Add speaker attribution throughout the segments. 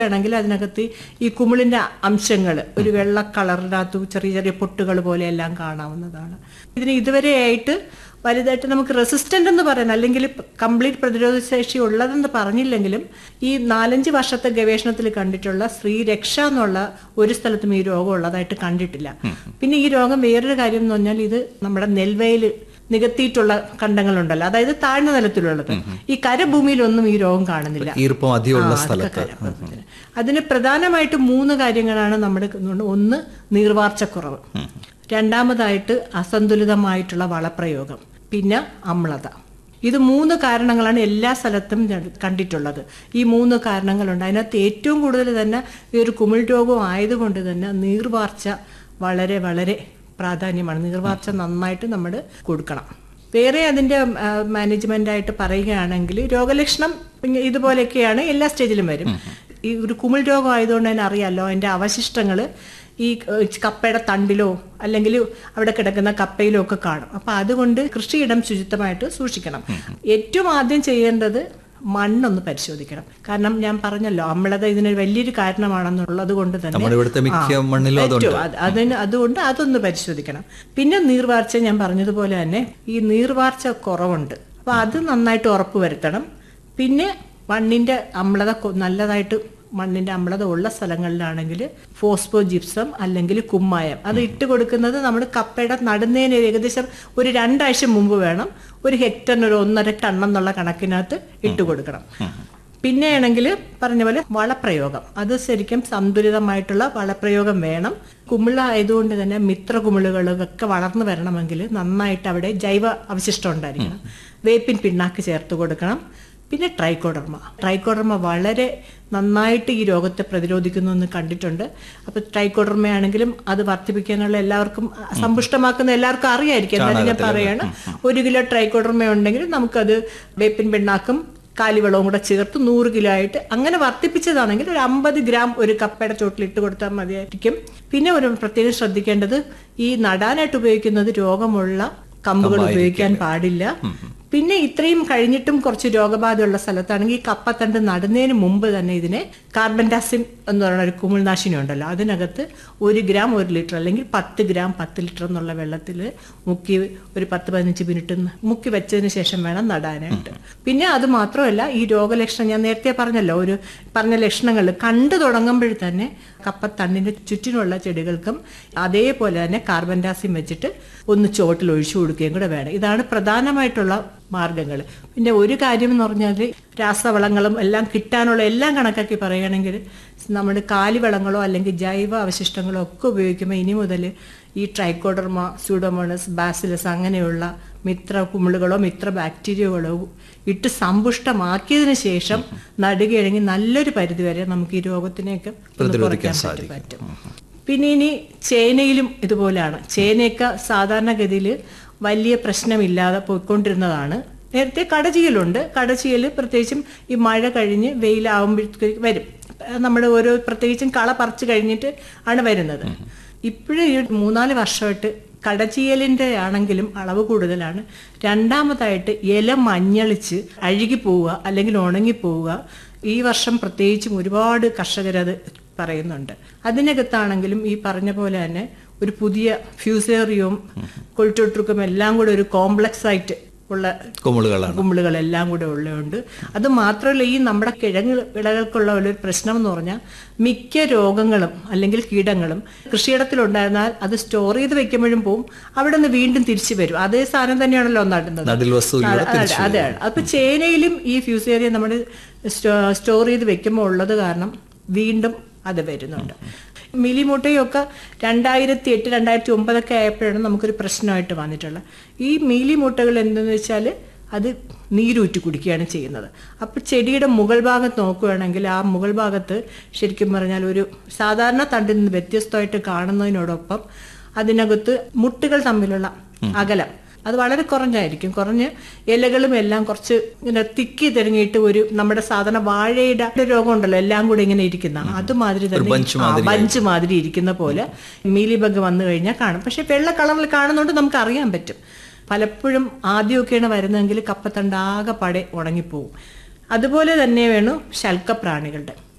Speaker 1: ആണെങ്കിൽ അതിനകത്ത് ഈ കുമിളിന്റെ അംശങ്ങൾ ഒരു വെള്ള കളറിനകത്ത് ചെറിയ ചെറിയ പൊട്ടുകൾ പോലെ എല്ലാം കാണാവുന്നതാണ് ഇതിന് ഇതുവരെയായിട്ട് വലുതായിട്ട് നമുക്ക് റെസിസ്റ്റന്റ് എന്ന് പറയാൻ അല്ലെങ്കിൽ കംപ്ലീറ്റ് പ്രതിരോധ ശേഷി ഉള്ളതെന്ന് പറഞ്ഞില്ലെങ്കിലും ഈ നാലഞ്ച് വർഷത്തെ ഗവേഷണത്തിൽ കണ്ടിട്ടുള്ള ശ്രീരക്ഷ എന്നുള്ള ഒരു സ്ഥലത്തും ഈ രോഗം ഉള്ളതായിട്ട് കണ്ടിട്ടില്ല പിന്നെ ഈ രോഗം വേറൊരു കാര്യം എന്ന് പറഞ്ഞാൽ ഇത് നമ്മുടെ നെൽവയൽ നികത്തിയിട്ടുള്ള കണ്ടങ്ങളുണ്ടല്ലോ അതായത് താഴ്ന്ന നിലത്തിലുള്ളത് ഈ കരഭൂമിയിലൊന്നും ഈ രോഗം കാണുന്നില്ല
Speaker 2: ഈർപ്പം അധികമുള്ള
Speaker 1: ആ,
Speaker 2: സ്ഥലത്ത്
Speaker 1: അതൊക്കെ കാര്യം. അതിന് പ്രധാനമായിട്ട് മൂന്ന് കാര്യങ്ങളാണ് നമ്മുടെ കൊണ്ട് ഒന്ന് നീർവാർച്ചക്കുറവ് രണ്ടാമതായിട്ട് അസന്തുലിതമായിട്ടുള്ള വളപ്രയോഗം പിന്നെ അമ്ലത ഇത് മൂന്ന് കാരണങ്ങളാണ് എല്ലാ സ്ഥലത്തും ഞാൻ കണ്ടിട്ടുള്ളത് ഈ മൂന്ന് കാരണങ്ങളുണ്ട് അതിനകത്ത് ഏറ്റവും കൂടുതൽ തന്നെ ഈ ഒരു കുമിൾ രോഗം ആയതുകൊണ്ട് തന്നെ നീർവാർച്ച വളരെ വളരെ പ്രാധാന്യമാണ് നീർവാർച്ച നന്നായിട്ട് നമ്മൾ കൊടുക്കണം വേറെ അതിന്റെ മാനേജ്മെന്റ് ആയിട്ട് പറയുകയാണെങ്കിൽ രോഗലക്ഷണം ഇങ്ങ- ഇതുപോലെയൊക്കെയാണ് എല്ലാ സ്റ്റേജിലും വരും ഈ ഒരു കുമിൾ രോഗം ആയതുകൊണ്ട് തന്നെ അറിയാലോ അതിന്റെ അവശിഷ്ടങ്ങൾ ഈ ഏഹ്, കപ്പയുടെ തണ്ടിലോ അല്ലെങ്കിൽ അവിടെ കിടക്കുന്ന കപ്പയിലോ ഒക്കെ കാണും അപ്പൊ അതുകൊണ്ട് കൃഷിയിടം ശുചിത്വമായിട്ട് സൂക്ഷിക്കണം ഏറ്റവും ആദ്യം ചെയ്യേണ്ടത് മണ്ണൊന്ന് പരിശോധിക്കണം കാരണം ഞാൻ പറഞ്ഞല്ലോ അമ്ലത ഇതിന് വലിയൊരു കാരണമാണെന്നുള്ളത് കൊണ്ട് തന്നെ
Speaker 2: നമ്മുടെ ഇവിടുത്തെ മിക്ക
Speaker 1: ആ,
Speaker 2: മണ്ണിലും അതുണ്ട്
Speaker 1: ഏറ്റവും അത് അതിന് അതുകൊണ്ട് അതൊന്ന് പരിശോധിക്കണം പിന്നെ നീർവാർച്ച ഞാൻ പറഞ്ഞതുപോലെ തന്നെ ഈ നീർവാർച്ച കുറവുണ്ട് അപ്പൊ അത് നന്നായിട്ട് ഉറപ്പ് വരുത്തണം പിന്നെ മണ്ണിന്റെ അമ്ലത കൊ- നല്ലതായിട്ട് മണ്ണിന്റെ അമ്ലത ഉള്ള സ്ഥലങ്ങളിലാണെങ്കിൽ ഫോസ്ഫോ ജിപ്സം അല്ലെങ്കിൽ കുമ്മായം അത് ഇട്ട് കൊടുക്കുന്നത് നമ്മൾ കപ്പയുടെ നടുന്നതിന് ഏകദേശം ഒരു രണ്ടാഴ്ച മുമ്പ് വേണം ഒരു ഹെക്ടറിന് ഒരു ഒന്നര ടൺ എന്നുള്ള കണക്കിനകത്ത് ഇട്ട് കൊടുക്കണം പിന്നെ ആണെങ്കിൽ പറഞ്ഞ പോലെ വളപ്രയോഗം അത് ശരിക്കും സന്തുലിതമായിട്ടുള്ള വളപ്രയോഗം വേണം കുമിള ആയതുകൊണ്ട് തന്നെ മിത്ര കുമിളുകളൊക്കെ വളർന്നു വരണമെങ്കിൽ നന്നായിട്ട് അവിടെ ജൈവ അവശിഷ്ടം ഉണ്ടായിരിക്കണം വേപ്പിൻ പിണ്ണാക്ക് ചേർത്ത് കൊടുക്കണം പിന്നെ ട്രൈക്കോഡർമ ട്രൈക്കോഡർമ വളരെ നന്നായിട്ട് ഈ രോഗത്തെ പ്രതിരോധിക്കുന്നു എന്ന് കണ്ടിട്ടുണ്ട് അപ്പൊ ട്രൈക്കോഡർമ ആണെങ്കിലും അത് വർദ്ധിപ്പിക്കാനുള്ള എല്ലാവർക്കും സമ്പുഷ്ടമാക്കുന്ന എല്ലാവർക്കും അറിയായിരിക്കും എന്നാലും ഞാൻ പറയാണ് ഒരു കിലോ ട്രൈക്കോഡർമ ഉണ്ടെങ്കിൽ നമുക്കത് വേപ്പിൻ പിണ്ണാക്കും കാലിവെള്ളവും കൂടെ ചേർത്ത് നൂറ് കിലോ ആയിട്ട് അങ്ങനെ വർദ്ധിപ്പിച്ചതാണെങ്കിൽ ഒരു അമ്പത് ഗ്രാം ഒരു കപ്പയുടെ ചോട്ടിൽ ഇട്ട് കൊടുത്താൽ മതിയായിരിക്കും പിന്നെ ഒരു പ്രത്യേകം ശ്രദ്ധിക്കേണ്ടത് ഈ നടാനായിട്ട് ഉപയോഗിക്കുന്നത് രോഗമുള്ള കമ്പുകൾ ഉപയോഗിക്കാൻ പാടില്ല പിന്നെ ഇത്രയും കഴിഞ്ഞിട്ടും കുറച്ച് രോഗബാധയുള്ള സ്ഥലത്താണെങ്കിൽ ഈ കപ്പത്തണ്ട് നടുന്നതിന് മുമ്പ് തന്നെ ഇതിനെ കാർബൻ ഡാസിൻ എന്ന് പറയുന്ന ഒരു കുമിൾനാശിനി ഉണ്ടല്ലോ അതിനകത്ത് ഒരു ഗ്രാം ഒരു ലിറ്റർ അല്ലെങ്കിൽ പത്ത് ഗ്രാം പത്ത് ലിറ്റർ എന്നുള്ള വെള്ളത്തിൽ മുക്കി ഒരു പത്ത് പതിനഞ്ച് മിനിറ്റ് മുക്കി വെച്ചതിന് ശേഷം വേണം നടാനായിട്ട് പിന്നെ അത് മാത്രമല്ല ഈ രോഗലക്ഷണം ഞാൻ നേരത്തെ പറഞ്ഞല്ലോ ഒരു പറഞ്ഞ ലക്ഷണങ്ങൾ കണ്ടു തുടങ്ങുമ്പോൾ തന്നെ കപ്പത്തണ്ടിന്റെ ചുറ്റിനുള്ള ചെടികൾക്കും അതേപോലെ തന്നെ കാർബൻ ഡാസിൻ വെച്ചിട്ട് ഒന്ന് ചോട്ടിൽ ഒഴിച്ചു കൊടുക്കുകയും കൂടെ വേണം ഇതാണ് പ്രധാനമായിട്ടുള്ള മാർഗങ്ങൾ പിന്നെ ഒരു കാര്യം എന്ന് പറഞ്ഞാൽ രാസവളങ്ങളും എല്ലാം കിട്ടാനുള്ള എല്ലാം കണക്കാക്കി പറയുകയാണെങ്കിൽ നമ്മുടെ കാലിവളങ്ങളോ അല്ലെങ്കിൽ ജൈവ അവശിഷ്ടങ്ങളോ ഒക്കെ ഉപയോഗിക്കുമ്പോൾ ഇനി മുതൽ ഈ ട്രൈക്കോഡർമ സ്യൂഡോമോണസ് ബാസിലസ് അങ്ങനെയുള്ള മിത്ര കുമിളുകളോ മിത്ര ബാക്ടീരിയകളോ ഇട്ട് സമ്പുഷ്ടമാക്കിയതിനു ശേഷം നടുകയാണെങ്കിൽ നല്ലൊരു പരിധിവരെ നമുക്ക് ഈ രോഗത്തിനെയൊക്കെ ഒന്ന്
Speaker 2: പ്രതിരോധിക്കാൻ
Speaker 1: കുറയ്ക്കാൻ പറ്റും പിന്നെ ഇനി ചേനയിലും ഇതുപോലെയാണ് ചേനയൊക്കെ സാധാരണഗതിയിൽ വലിയ പ്രശ്നമില്ലാതെ പോയിക്കൊണ്ടിരുന്നതാണ് നേരത്തെ കടചീലുണ്ട് കടചീൽ പ്രത്യേകിച്ചും ഈ മഴ കഴിഞ്ഞ് വെയിലാവുമ്പോഴത്തേക്ക് വരും നമ്മുടെ ഓരോ പ്രത്യേകിച്ചും കള പറിച്ചു കഴിഞ്ഞിട്ട് ആണ് വരുന്നത് ഇപ്പോഴും ഈ മൂന്നാല് വർഷമായിട്ട് കടചീയലിന്റെ ആണെങ്കിലും അളവ് കൂടുതലാണ് രണ്ടാമതായിട്ട് ഇല മഞ്ഞളിച്ച് അഴുകി പോവുക അല്ലെങ്കിൽ ഉണങ്ങി പോവുക ഈ വർഷം പ്രത്യേകിച്ചും ഒരുപാട് കർഷകരത് പറയുന്നുണ്ട് അതിനകത്താണെങ്കിലും ഈ പറഞ്ഞ പോലെ തന്നെ ഒരു പുതിയ ഫ്യൂസേറിയവും കൊൾട്ടോട്രുക്കും എല്ലാം കൂടെ ഒരു കോംപ്ലക്സ് ആയിട്ട് ഉള്ള
Speaker 2: കുമിളുകളാണ്
Speaker 1: കുമിളുകളെല്ലാം കൂടെ ഉള്ളതുകൊണ്ട് അത് മാത്രമല്ല ഈ നമ്മുടെ കിഴങ്ങ് വിളകൾക്കുള്ള ഒരു പ്രശ്നം എന്ന് പറഞ്ഞാൽ മിക്ക രോഗങ്ങളും അല്ലെങ്കിൽ കീടങ്ങളും കൃഷിയിടത്തിലുണ്ടായിരുന്നാൽ അത് സ്റ്റോർ ചെയ്ത് വെക്കുമ്പോഴും പോവും അവിടെ നിന്ന് വീണ്ടും തിരിച്ചു വരും അതേ സാധനം തന്നെയാണല്ലോ നടുന്നത്
Speaker 2: നടിൽ വസ്തുവിലൂടെ
Speaker 1: അതെ,
Speaker 2: തിരിച്ചു
Speaker 1: അതെ അപ്പൊ ചേനയിലും ഈ ഫ്യൂസേറിയ നമ്മൾ സ്റ്റോർ ചെയ്ത് വെക്കുമ്പോൾ ഉള്ളത് കാരണം വീണ്ടും അത് വരുന്നുണ്ട് മീലിമൂട്ടയൊക്കെ രണ്ടായിരത്തി എട്ട് രണ്ടായിരത്തി ഒമ്പതൊക്കെ ആയപ്പോഴാണ് നമുക്കൊരു പ്രശ്നമായിട്ട് വന്നിട്ടുള്ളത് ഈ മീലിമൂട്ടകൾ എന്തെന്ന് വെച്ചാൽ അത് നീരൂറ്റി കുടിക്കുകയാണ് ചെയ്യുന്നത് അപ്പോൾ ചെടിയുടെ മുകൾ ഭാഗത്ത് നോക്കുകയാണെങ്കിൽ ആ മുകൾ ഭാഗത്ത് ശരിക്കും പറഞ്ഞാൽ ഒരു സാധാരണ തണ്ടിൽ നിന്ന് വ്യത്യസ്തമായിട്ട് കാണുന്നതിനോടൊപ്പം അതിനകത്ത് മുട്ടുകൾ തമ്മിലുള്ള അകലം അത് വളരെ കുറഞ്ഞായിരിക്കും കുറഞ്ഞ് ഇലകളും എല്ലാം കുറച്ച് ഇങ്ങനെ തിക്കി തിരങ്ങിയിട്ട് ഒരു നമ്മുടെ സാധാരണ വാഴയുടെ ഒരു രോഗം ഉണ്ടല്ലോ എല്ലാം കൂടെ ഇങ്ങനെ ഇരിക്കുന്ന അതുമാതിരി തന്നെ
Speaker 2: bunch
Speaker 1: ആ, bunch മാതിരി ഇരിക്കുന്ന പോലെ മീലിബഗ് വന്നു കഴിഞ്ഞാൽ കാണും പക്ഷെ വെള്ള കളറിൽ കാണുന്നതുകൊണ്ട് നമുക്ക് അറിയാൻ പറ്റും പലപ്പോഴും ആദ്യമൊക്കെയാണ് വരുന്നതെങ്കിൽ കപ്പത്തണ്ട് ആകെ പടെ ഉണങ്ങിപ്പോവും അതുപോലെ തന്നെ വേണം ശൽക്കപ്രാണികളുടെ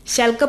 Speaker 1: ശൽക്ക